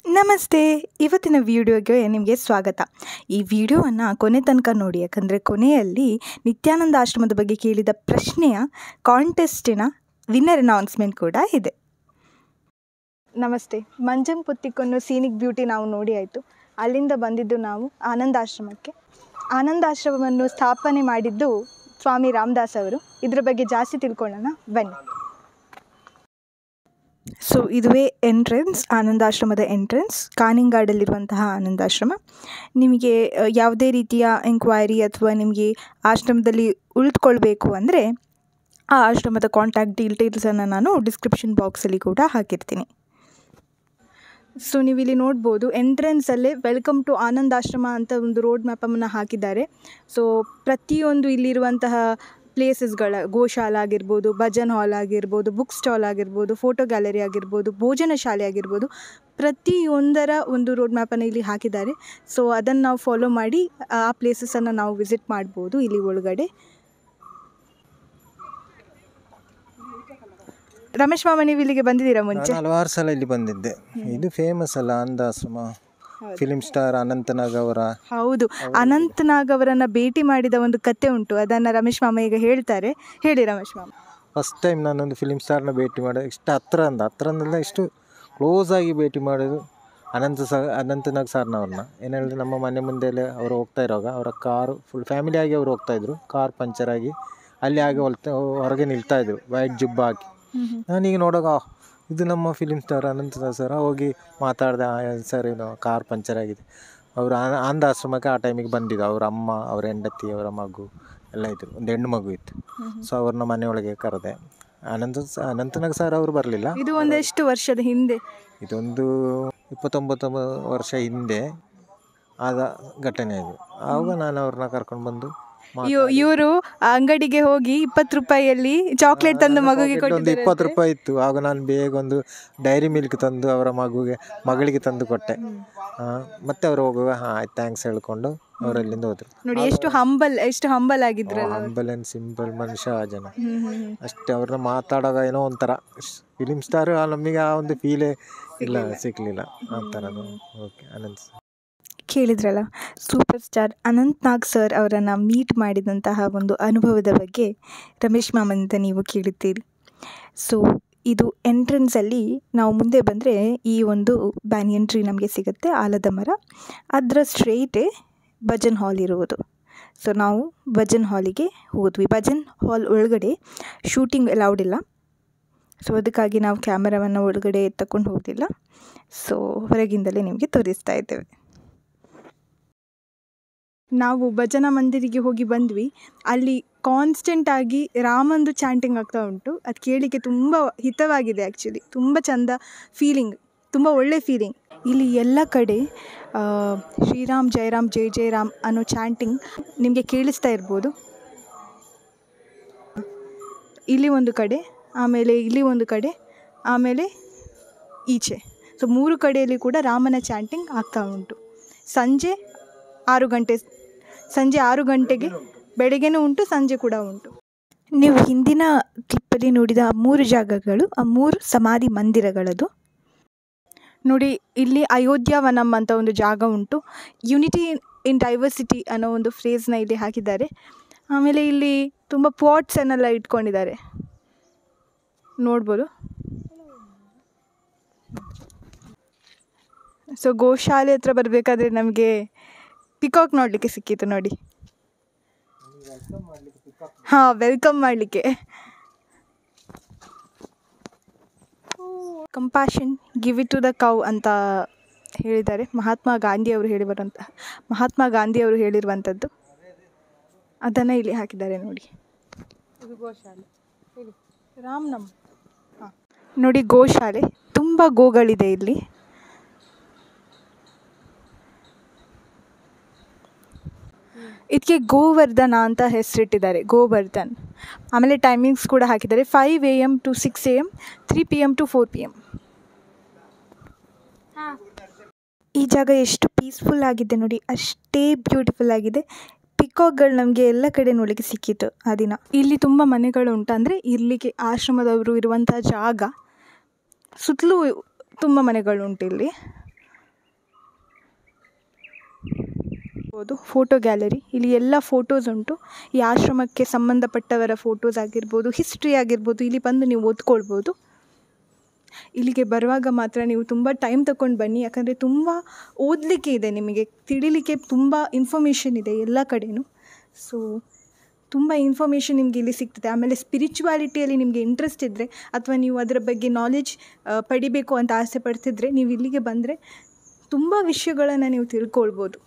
ನಮಸ್ತೆ ಇವತ್ತಿನ ವಿಡಿಯೋಗೆ ನಿಮಗೆ ಸ್ವಾಗತ ಈ ವಿಡಿಯೋವನ್ನು ಕೊನೆ ತನಕ ನೋಡಿ ಯಾಕಂದರೆ ಕೊನೆಯಲ್ಲಿ ನಿತ್ಯಾನಂದ ಆಶ್ರಮದ ಬಗ್ಗೆ ಕೇಳಿದ ಪ್ರಶ್ನೆಯ ಕಾಂಟೆಸ್ಟಿನ ವಿನ್ನರ್ ಅನೌನ್ಸ್ಮೆಂಟ್ ಕೂಡ ಇದೆ ನಮಸ್ತೆ ಮಂಜಂ ಪುತ್ತಿಕ್ಕೊಂಡು ಸೀನಿಕ್ ಬ್ಯೂಟಿ ನಾವು ನೋಡಿ ಆಯಿತು ಅಲ್ಲಿಂದ ಬಂದಿದ್ದು ನಾವು ಆನಂದ ಆಶ್ರಮಕ್ಕೆ ಆನಂದ ಆಶ್ರಮವನ್ನು ಸ್ಥಾಪನೆ ಮಾಡಿದ್ದು ಸ್ವಾಮಿ ರಾಮದಾಸ್ ಅವರು ಇದ್ರ ಬಗ್ಗೆ ಜಾಸ್ತಿ ತಿಳ್ಕೊಳ್ಳೋಣ ಬನ್ನಿ ಸೊ ಇದುವೇ ಎಂಟ್ರೆನ್ಸ್ ಆನಂದಾಶ್ರಮದ ಎಂಟ್ರೆನ್ಸ್ ಕಾನಿಂಗಾಡಲ್ಲಿರುವಂತಹ ಆನಂದಾಶ್ರಮ ನಿಮಗೆ ಅ, ಯಾವುದೇ ರೀತಿಯ ಎಂಕ್ವೈರಿ ಅಥವಾ ನಿಮಗೆ ಆಶ್ರಮದಲ್ಲಿ ಉಳಿದುಕೊಳ್ಬೇಕು ಅಂದರೆ ಆ ಆಶ್ರಮದ ಕಾಂಟ್ಯಾಕ್ಟ್ ಡೀಟೇಲ್ಸನ್ನು ನಾನು ಡಿಸ್ಕ್ರಿಪ್ಷನ್ ಬಾಕ್ಸಲ್ಲಿ ಕೂಡ ಹಾಕಿರ್ತೀನಿ ಸೊ ನೀವು ಇಲ್ಲಿ ನೋಡ್ಬೋದು ಎಂಟ್ರೆನ್ಸಲ್ಲೇ ವೆಲ್ಕಮ್ ಟು ಆನಂದಾಶ್ರಮ ಅಂತ ಒಂದು ರೋಡ್ ಮ್ಯಾಪನ್ನು ಹಾಕಿದ್ದಾರೆ ಸೊ ಪ್ರತಿಯೊಂದು ಇಲ್ಲಿರುವಂತಹ ಪ್ಲೇಸಸ್ಗಳ ಗೋಶಾಲ ಆಗಿರ್ಬೋದು ಭಜನ್ ಹಾಲ್ ಆಗಿರ್ಬೋದು ಬುಕ್ ಸ್ಟಾಲ್ ಆಗಿರ್ಬೋದು ಫೋಟೋ ಗ್ಯಾಲರಿ ಆಗಿರ್ಬೋದು ಭೋಜನ ಶಾಲೆ ಆಗಿರ್ಬೋದು ಪ್ರತಿಯೊಂದರ ಒಂದು ರೋಡ್ ಮ್ಯಾಪನ್ನು ಇಲ್ಲಿ ಹಾಕಿದ್ದಾರೆ ಸೊ ಅದನ್ನು ನಾವು ಫಾಲೋ ಮಾಡಿ ಆ ಪ್ಲೇಸಸನ್ನು ನಾವು ವಿಸಿಟ್ ಮಾಡ್ಬೋದು ಇಲ್ಲಿ ಒಳಗಡೆ ರಮೇಶ್ ಮಾಮ ನೀವು ಇಲ್ಲಿಗೆ ಬಂದಿದ್ದೀರಾ ಮುಂಚೆ ನಾನು ಹಲವಾರು ಸಲ ಇಲ್ಲಿ ಬಂದಿದ್ದೆ ಇದು ಫೇಮಸ್ ಅಲ್ಲ ಅಂದಾಶ್ರಮ ಫಿಲಿಂ ಸ್ಟಾರ್ ಅನಂತನಾಗ್ ಅವರ ಹೌದು ಅನಂತನಾಗ್ ಅವರನ್ನ ಭೇಟಿ ಮಾಡಿದ ಒಂದು ಕತೆ ಉಂಟು ಅದನ್ನು ರಮೇಶ್ ಮಾಮ ಈಗ ಹೇಳ್ತಾರೆ ಹೇಳಿ ರಮೇಶ್ ಮಾಮ ಫಸ್ಟ್ ಟೈಮ್ ನಾನೊಂದು ಫಿಲಿಂ ಸ್ಟಾರ್ನ ಭೇಟಿ ಮಾಡಿದೆ ಇಷ್ಟು ಹತ್ರ ಅಂದ ಹತ್ರ ಅಂದಲ್ಲ ಇಷ್ಟು ಕ್ಲೋಸ್ ಆಗಿ ಭೇಟಿ ಮಾಡೋದು ಅನಂತ ಸ ಅನಂತನಾಗ್ ಸರ್ನವ್ರನ್ನ ಏನು ಹೇಳಿದ್ರೆ ನಮ್ಮ ಮನೆ ಮುಂದೆಲೆ ಅವರು ಹೋಗ್ತಾ ಇರುವಾಗ ಅವರ ಕಾರು ಫುಲ್ ಫ್ಯಾಮಿಲಿ ಆಗಿ ಅವರು ಹೋಗ್ತಾ ಇದ್ರು ಕಾರ್ ಪಂಚರ್ ಆಗಿ ಅಲ್ಲಿ ಆಗಿ ಹೊಲ್ತ ಹೊರಗೆ ನಿಲ್ತಾ ಇದ್ರು ವೈಟ್ ಜುಬ್ಬ ಹಾಕಿ ನಾನೀಗ ನೋಡುವಾಗ ಆ, ಇದು ನಮ್ಮ ಫಿಲಿಂ ಸ್ಟಾರ್ ಅನಂತ ಸರ್ ಹೋಗಿ ಮಾತಾಡಿದೆ ಸರ್ ಇದು ಕಾರ್ ಪಂಚರ್ ಆಗಿದೆ ಅವರು ಆಂಧ ಆಶ್ರಮಕ್ಕೆ ಆ ಟೈಮಿಗೆ ಬಂದಿದ್ದು ಅವ್ರ ಅಮ್ಮ ಅವ್ರ ಹೆಂಡತಿ ಅವರ ಮಗು ಎಲ್ಲ ಇದ್ರು ಒಂದು ಹೆಣ್ಣು ಮಗು ಇತ್ತು ಸೊ ಅವ್ರನ್ನ ಮನೆಯೊಳಗೆ ಕರೆದೆ ಅನಂತ ಸ- ಅನಂತನಾಗ್ ಸರ್ ಅವರು ಬರಲಿಲ್ಲ ಇದು ಒಂದೆಷ್ಟು ವರ್ಷದ ಹಿಂದೆ ಇದೊಂದು ಇಪ್ಪತ್ತೊಂಬತ್ತು ವರ್ಷ ಹಿಂದೆ ಆದ ಘಟನೆ ಇದು ಆವಾಗ ನಾನು ಅವ್ರನ್ನ ಕರ್ಕೊಂಡು ಬಂದು ಮಾತಾಡಿ- ಇವರು ಅಂಗಡಿಗೆ ಹೋಗಿ ಇಪ್ಪತ್ತು ರೂಪಾಯಿಯಲ್ಲಿ ಚಾಕ್ಲೇಟ್ ತಂದು ಮಗುಗೆ ಪಾಕೆಟ್ ಒಂದು ಕೊಟ್ಟಿದ್ದಾರೆ ಇಪ್ಪತ್ತು ರೂಪಾಯಿ ಇತ್ತು ಆಗ ನಾನು ಬೇಗ ಒಂದು ಡೈರಿ ಮಿಲ್ಕ್ ತಂದು ಅವರ ಮಗುಗೆ ಮಗಳಿಗೆ ತಂದು ಕೊಟ್ಟೆ ಆ, ಮತ್ತೆ ಅವ್ರು ಹೋಗುವಾಗ ಹಾಂ ಆಯ್ತು ಥ್ಯಾಂಕ್ಸ್ ಹೇಳ್ಕೊಂಡು ಅವರಲ್ಲಿಂದ ಹೋದ್ರು ನೋಡಿ ಎಷ್ಟು ಹಂಬಲ್ ಎಷ್ಟು ಹಂಬಲ್ ಆಗಿದ್ರಲ್ಲ ಆಂಬುಲೆನ್ಸ್ ಸಿಂಪಲ್ ಮನುಷ್ಯ ಆ ಜನ ಹ್ಮ್, ಹ್ಮ್, ಹ್ಮ್. ಅಷ್ಟೇ ಅವ್ರನ್ನ ಮಾತಾಡೋವಾಗ ಏನೋ ಒಂಥರ ಫಿಲಿಮ್ ಸ್ಟಾರ್ ನಮಗೆ ಆ ಒಂದು ಫೀಲೇ ಇಲ್ಲ ಸಿಗ್ಲಿಲ್ಲ ಆ ಥರದ್ದು ಓಕೆ ಅನಂತ್ ಕೇಳಿದ್ರಲ್ಲ super star Anant Nag sir ಅವರನ್ನು ಮೀಟ್ ಮಾಡಿದಂತಹ ಒಂದು ಅನುಭವದ ಬಗ್ಗೆ ರಮೇಶ್ ಮಾಮನಿಂದ ನೀವು ಕೇಳಿದ್ದೀರಿ ಸೊ ಇದು ಎಂಟ್ರೆನ್ಸಲ್ಲಿ ನಾವು ಮುಂದೆ ಬಂದರೆ ಈ ಒಂದು ಬ್ಯಾನಿಯನ್ ಟ್ರೀ ನಮಗೆ ಸಿಗುತ್ತೆ ಆಲದ ಮರ ಅದರ ಸ್ಟ್ರೈಟೇ ಭಜನ್ ಹಾಲ್ ಇರುವುದು ಸೊ ನಾವು ಭಜನ್ ಹಾಲಿಗೆ ಹೋದ್ವಿ ಭಜನ್ ಹಾಲ್ ಒಳಗಡೆ ಶೂಟಿಂಗ್ ಅಲೌಡ್ ಇಲ್ಲ ಸೊ ಅದಕ್ಕಾಗಿ ನಾವು ಕ್ಯಾಮರಾವನ್ನು ಒಳಗಡೆ ತಗೊಂಡು ಹೋಗಲಿಲ್ಲ ಸೊ ಹೊರಗಿಂದಲೇ ನಿಮಗೆ ತೋರಿಸ್ತಾ ಇದ್ದೇವೆ ನಾವು ಭಜನಾ ಮಂದಿರಿಗೆ ಹೋಗಿ ಬಂದ್ವಿ ಅಲ್ಲಿ ಕಾನ್ಸ್ಟೆಂಟ್ ಆಗಿ ರಾಮಂದು ಚಾಂಟಿಂಗ್ ಆಗ್ತಾ ಉಂಟು ಅದು ಕೇಳಲಿಕ್ಕೆ ತುಂಬ ಹಿತವಾಗಿದೆ ಆ್ಯಕ್ಚುಲಿ ತುಂಬ ಚಂದ ಫೀಲಿಂಗ್ ತುಂಬ ಒಳ್ಳೆ ಫೀಲಿಂಗ್ ಇಲ್ಲಿ ಎಲ್ಲ ಕಡೆ ಆ, ಶ್ರೀರಾಮ್ ಜಯರಾಮ್ ಜೈ ಜಯರಾಮ್ ಅನ್ನೋ ಚಾಂಟಿಂಗ್ ನಿಮಗೆ ಕೇಳಿಸ್ತಾ ಇರ್ಬೋದು ಇಲ್ಲಿ ಒಂದು ಕಡೆ ಆಮೇಲೆ ಇಲ್ಲಿ ಒಂದು ಕಡೆ ಆಮೇಲೆ ಈಚೆ ಸೊ ಮೂರು ಕಡೆಯಲ್ಲಿ ಕೂಡ ರಾಮನ ಚಾಂಟಿಂಗ್ ಆಗ್ತಾ ಉಂಟು ಸಂಜೆ ಆರು ಗಂಟೆ ಸಂಜೆ ಆರು ಗಂಟೆಗೆ ಬೆಳಗ್ಗೆನೂ ಉಂಟು ಸಂಜೆ ಕೂಡ ಉಂಟು ನೀವು ಹಿಂದಿನ ಕ್ಲಿಪ್ಪಲ್ಲಿ ನೋಡಿದ ಆ ಮೂರು ಜಾಗಗಳು ಆ ಮೂರು ಸಮಾಧಿ ಮಂದಿರಗಳದು ನೋಡಿ ಇಲ್ಲಿ ಅಯೋಧ್ಯಾವನಂ ಅಂತ ಒಂದು ಜಾಗ ಉಂಟು ಯುನಿಟಿ ಇನ್ ಡೈವರ್ಸಿಟಿ ಅನ್ನೋ ಒಂದು ಫ್ರೇಸ್ನ ಇಲ್ಲಿ ಹಾಕಿದ್ದಾರೆ ಆಮೇಲೆ ಇಲ್ಲಿ ತುಂಬ ಪಾಟ್ಸನ್ನೆಲ್ಲ ಇಟ್ಕೊಂಡಿದ್ದಾರೆ ನೋಡ್ಬೋದು ಸೊ ಗೋಶಾಲೆ ಹತ್ರ ಬರಬೇಕಾದ್ರೆ ನಮಗೆ ಪಿಕಾಕ್ ನೋಡಲಿಕ್ಕೆ ಸಿಕ್ಕಿತ್ತು ನೋಡಿ ಹಾಂ ವೆಲ್ಕಮ್ ಮಾಡಲಿಕ್ಕೆ compassion give it to the cow ಅಂತ ಹೇಳಿದ್ದಾರೆ ಮಹಾತ್ಮ ಗಾಂಧಿ ಅವರು ಹೇಳಿ ಬರುವಂತಹ ಮಹಾತ್ಮ ಗಾಂಧಿ ಅವರು ಹೇಳಿರುವಂಥದ್ದು ಅದನ್ನು ಇಲ್ಲಿ ಹಾಕಿದ್ದಾರೆ ನೋಡಿ ಇದು ಗೋಶಾಲೆ ರಾಮನಮ್ ಹಾಂ ನೋಡಿ ಗೋಶಾಲೆ ತುಂಬ ಗೋಗಳಿದೆ ಇಲ್ಲಿ ಇದಕ್ಕೆ ಗೋವರ್ಧನ ಅಂತ ಹೆಸರಿಟ್ಟಿದ್ದಾರೆ ಗೋವರ್ಧನ್ ಆಮೇಲೆ ಟೈಮಿಂಗ್ಸ್ ಕೂಡ ಹಾಕಿದ್ದಾರೆ five A M to six A M three P M to four P M ಈ ಜಾಗ ಎಷ್ಟು ಪೀಸ್ಫುಲ್ ಆಗಿದೆ ನೋಡಿ ಅಷ್ಟೇ ಬ್ಯೂಟಿಫುಲ್ ಆಗಿದೆ ಪಿಕಾಕ್ಗಳು ನಮಗೆ ಎಲ್ಲ ಕಡೆ ನೋಡಲಿಕ್ಕೆ ಸಿಕ್ಕಿತ್ತು ಆ ದಿನ ಇಲ್ಲಿ ತುಂಬ ಮನೆಗಳು ಉಂಟು ಅಂದರೆ ಇರ್ಲಿಕ್ಕೆ ಆಶ್ರಮದವರು ಇರುವಂಥ ಜಾಗ ಸುತ್ತಲೂ ತುಂಬ ಮನೆಗಳು ಉಂಟು ಇಲ್ಲಿ ಇರ್ಬೋದು ಫೋಟೋ ಗ್ಯಾಲರಿ ಇಲ್ಲಿ ಎಲ್ಲ ಫೋಟೋಸ್ ಉಂಟು ಈ ಆಶ್ರಮಕ್ಕೆ ಸಂಬಂಧಪಟ್ಟವರ ಫೋಟೋಸ್ ಆಗಿರ್ಬೋದು ಹಿಸ್ಟ್ರಿ ಆಗಿರ್ಬೋದು ಇಲ್ಲಿ ಬಂದು ನೀವು ಓದ್ಕೊಳ್ಬೋದು ಇಲ್ಲಿಗೆ ಬರುವಾಗ ಮಾತ್ರ ನೀವು ತುಂಬ ಟೈಮ್ ತಗೊಂಡು ಬನ್ನಿ ಯಾಕಂದರೆ ತುಂಬ ಓದಲಿಕ್ಕೆ ಇದೆ ನಿಮಗೆ ತಿಳಿಲಿಕ್ಕೆ ತುಂಬ ಇನ್ಫಾರ್ಮೇಷನ್ ಇದೆ ಎಲ್ಲ ಕಡೆಯೂ ಸೊ ತುಂಬ ಇನ್ಫಾರ್ಮೇಷನ್ ನಿಮಗೆ ಇಲ್ಲಿ ಸಿಗ್ತದೆ ಆಮೇಲೆ ಸ್ಪಿರಿಚುವಾಲಿಟಿಯಲ್ಲಿ ನಿಮಗೆ ಇಂಟ್ರೆಸ್ಟ್ ಇದ್ದರೆ ಅಥವಾ ನೀವು ಅದರ ಬಗ್ಗೆ ನಾಲೆಜ್ ಪಡಿಬೇಕು ಅಂತ ಆಸೆ ಪಡ್ತಿದ್ರೆ ನೀವು ಇಲ್ಲಿಗೆ ಬಂದರೆ ತುಂಬ ವಿಷಯಗಳನ್ನು ನೀವು ತಿಳ್ಕೊಳ್ಬೋದು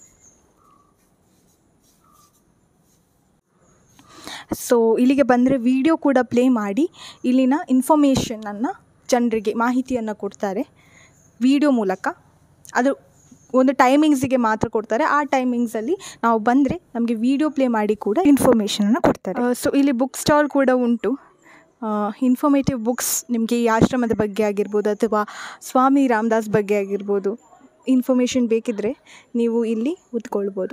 ಸೊ ಇಲ್ಲಿಗೆ ಬಂದರೆ ವಿಡಿಯೋ ಕೂಡ ಪ್ಲೇ ಮಾಡಿ ಇಲ್ಲಿನ ಇನ್ಫಾರ್ಮೇಷನನ್ನು ಜನರಿಗೆ ಮಾಹಿತಿಯನ್ನು ಕೊಡ್ತಾರೆ ವಿಡಿಯೋ ಮೂಲಕ ಅದು ಒಂದು ಟೈಮಿಂಗ್ಸಿಗೆ ಮಾತ್ರ ಕೊಡ್ತಾರೆ ಆ ಟೈಮಿಂಗ್ಸಲ್ಲಿ ನಾವು ಬಂದರೆ ನಮಗೆ ವಿಡಿಯೋ ಪ್ಲೇ ಮಾಡಿ ಕೂಡ ಇನ್ಫಾರ್ಮೇಷನನ್ನು ಕೊಡ್ತಾರೆ ಸೊ ಇಲ್ಲಿ ಬುಕ್ ಸ್ಟಾಲ್ ಕೂಡ ಉಂಟು ಇನ್ಫಾರ್ಮೇಟಿವ್ ಬುಕ್ಸ್ ನಿಮಗೆ ಈ ಆಶ್ರಮದ ಬಗ್ಗೆ ಆಗಿರ್ಬೋದು ಅಥವಾ ಸ್ವಾಮಿ ರಾಮದಾಸ್ ಬಗ್ಗೆ ಆಗಿರ್ಬೋದು ಇನ್ಫಾರ್ಮೇಷನ್ ಬೇಕಿದ್ದರೆ ನೀವು ಇಲ್ಲಿ ಓದ್ಕೊಳ್ಬೋದು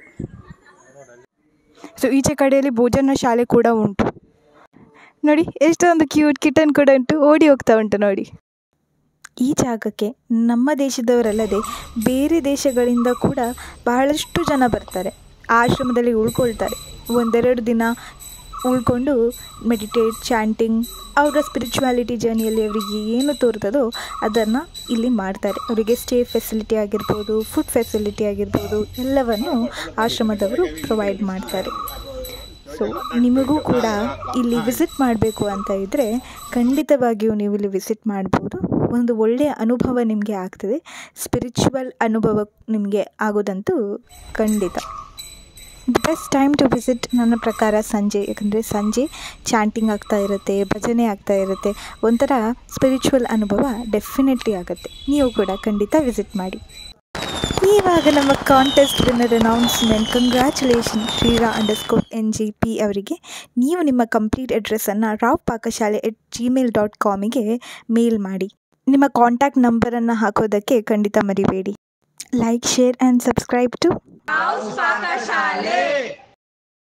ಸೊ ಈಚೆ ಕಡೆಯಲ್ಲಿ ಭೋಜನ ಶಾಲೆ ಕೂಡ ಉಂಟು ನೋಡಿ ಎಷ್ಟೊಂದು ಕ್ಯೂಟ್ ಕಿಟನ್ ಕೂಡ ಉಂಟು ಓಡಿ ಹೋಗ್ತಾ ಉಂಟು ನೋಡಿ ಈ ಜಾಗಕ್ಕೆ ನಮ್ಮ ದೇಶದವರಲ್ಲದೆ ಬೇರೆ ದೇಶಗಳಿಂದ ಕೂಡ ಬಹಳಷ್ಟು ಜನ ಬರ್ತಾರೆ ಆಶ್ರಮದಲ್ಲಿ ಉಳ್ಕೊಳ್ತಾರೆ ಒಂದೆರಡು ದಿನ ಉಳ್ಕೊಂಡು ಮೆಡಿಟೇಟ್ ಚಾಂಟಿಂಗ್ ಅವರ ಸ್ಪಿರಿಚುವಾಲಿಟಿ ಜರ್ನಿಯಲ್ಲಿ ಅವರಿಗೆ ಏನು ತೋರ್ತದೋ ಅದನ್ನು ಇಲ್ಲಿ ಮಾಡ್ತಾರೆ ಅವರಿಗೆ ಸ್ಟೇ ಫೆಸಿಲಿಟಿ ಆಗಿರ್ಬೋದು ಫುಡ್ ಫೆಸಿಲಿಟಿ ಆಗಿರ್ಬೋದು ಎಲ್ಲವನ್ನು ಆಶ್ರಮದವರು ಪ್ರೊವೈಡ್ ಮಾಡ್ತಾರೆ ಸೊ ನಿಮಗೂ ಕೂಡ ಇಲ್ಲಿ ವಿಸಿಟ್ ಮಾಡಬೇಕು ಅಂತ ಇದ್ದರೆ ಖಂಡಿತವಾಗಿಯೂ ನೀವು ಇಲ್ಲಿ ವಿಸಿಟ್ ಮಾಡ್ಬೋದು ಒಂದು ಒಳ್ಳೆಯ ಅನುಭವ ನಿಮಗೆ ಆಗ್ತದೆ ಸ್ಪಿರಿಚುವಲ್ ಅನುಭವ ನಿಮಗೆ ಆಗೋದಂತೂ ಖಂಡಿತ the best time to visit ನನ್ನ ಪ್ರಕಾರ ಸಂಜೆ ಯಾಕಂದರೆ ಸಂಜೆ ಚಾಂಟಿಂಗ್ ಆಗ್ತಾ ಇರುತ್ತೆ ಭಜನೆ ಆಗ್ತಾ ಇರುತ್ತೆ ಒಂಥರ ಸ್ಪಿರಿಚುವಲ್ ಅನುಭವ ಡೆಫಿನೆಟ್ಲಿ ಆಗುತ್ತೆ ನೀವು ಕೂಡ ಖಂಡಿತ ವಿಸಿಟ್ ಮಾಡಿ ಇವಾಗ ನಮ್ಮ ಕಾಂಟೆಸ್ಟ್ ವಿನ್ನರ್ ಅನೌನ್ಸ್ಮೆಂಟ್ ಕಂಗ್ರ್ಯಾಚುಲೇಷನ್ ಶ್ರೀರಾ ಅಂಡರ್ಸ್ಕೋರ್ ಎನ್ ಜಿ ಪಿ ಅವರಿಗೆ ನೀವು ನಿಮ್ಮ ಕಂಪ್ಲೀಟ್ ಅಡ್ರೆಸ್ಸನ್ನು Rao Pakashale at Gmail dot ಕಾಮಿಗೆ ಮೇಲ್ ಮಾಡಿ ನಿಮ್ಮ ಕಾಂಟ್ಯಾಕ್ಟ್ ನಂಬರನ್ನು ಹಾಕೋದಕ್ಕೆ ಖಂಡಿತ ಮರಿಬೇಡಿ like share and subscribe to ಪಾಕಶಾಲೆ